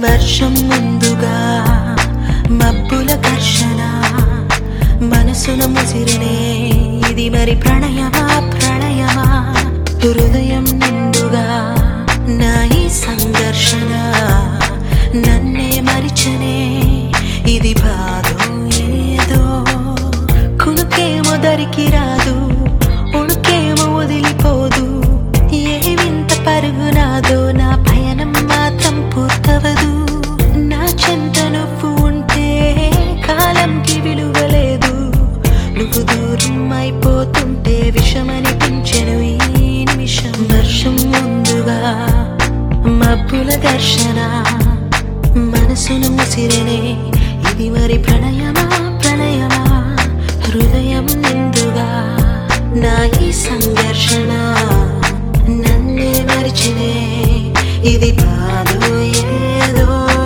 వర్షం ముందుగా మబ్బుల ఘర్షణ మనసున ముసిరినే ఇది మరి ప్రణయమా ప్రణయమా హృదయం నిండుగా నా ఈ సంఘర్షణ నన్నే మరిచనే ఇది బాధో ఏదో కునుకేమో దరికి రాదు ఉణుకేమో వదిలిపోదు ఏ వింత పరుగునాదో నా పయనం మాత్రం పూర్తవదు నా చెంత నువ్వు ఉంటే కాలంకి విలువలేదు నువ్వు దూరం అయిపోతుంటే విషమనిపించెను ఈ నిమిషం వర్షం ముందుగా మబ్బుల ఘర్షణ మనసును ముసిరనే ఇది మరి ప్రణయమా ప్రణయమా హృదయం నిండుగా నా ఈ సంఘర్షణ నన్నే మరిచినే ఇది బాధో ఏదో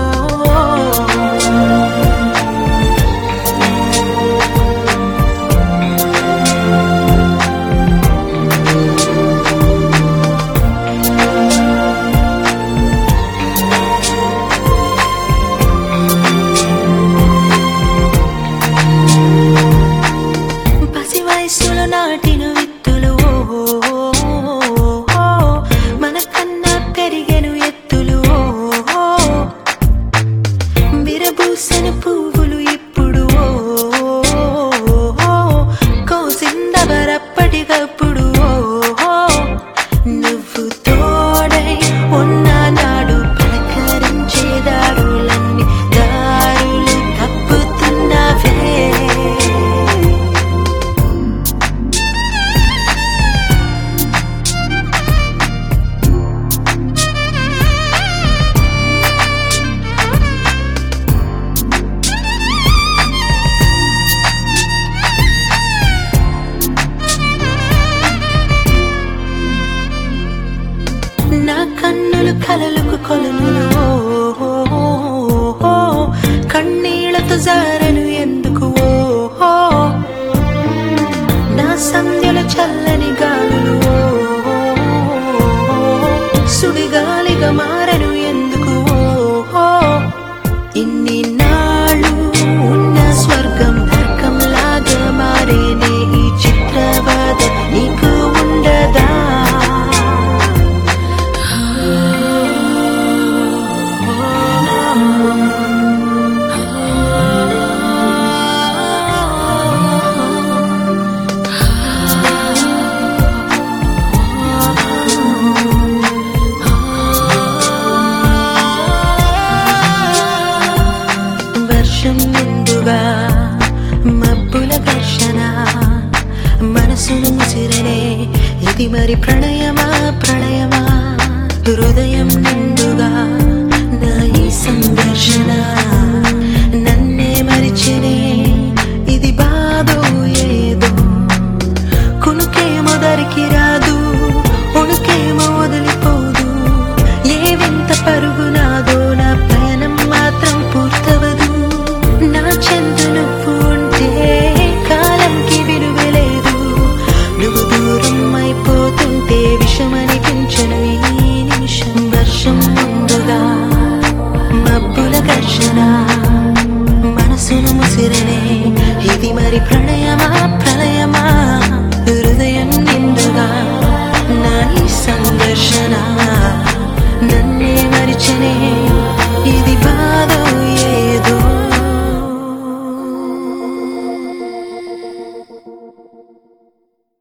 పసి వయసులో నాటిన విత్తులు ఓహో, ఓహో, మన కన్నా పెరిగెను ఎత్తులు ఓహో, విరబూసిన పువ్వులు ఇప్పుడు ఓహో, కోసిందవరప్పటికప్పుడు ఓహో, నువ్వు తోడై ఉన్న నాడు పలకరించే దారులన్నీ దారులు తప్పుతున్నావే నా కన్నులు కలలకు కొలనులు ఓహో, కన్నీళ్లతో జారను ఎందుకు ఓహో నా సంధ్యల చల్లని గాలులు ఓహో, సుడిగాలిగా మారను ఎందుకు ఓహో ఇన్ని నాళ్ళు ఉన్న స్వర్గం నరకంలాగా మారేనే ఈ చిత్రబాధ నీకు ఉండదా వర్షం ముందుగా మబ్బుల ఘర్షణ మనసును ముసిరనే ఇది మరి ప్రణయమా ప్రణయమా హృదయం నిండుగా నా ఈ సంఘర్షణ నన్నే మరిచినే ఇది బాధో ఏదో కునుకేమో దరికి రాదు ఉణుకేమో వదిలిపోదు ఏ వింత పరుగునాదో నా పయనం మాత్రం పూర్తవదు నా చెంత నువ్వు ఉంటే కాలంకి విలువలేదు నువ్వు దూరం అయిపోతుంటే విషమనిపించను ఈ నిమిషం వర్షం ముందుగా మబ్బుల ఘర్షణ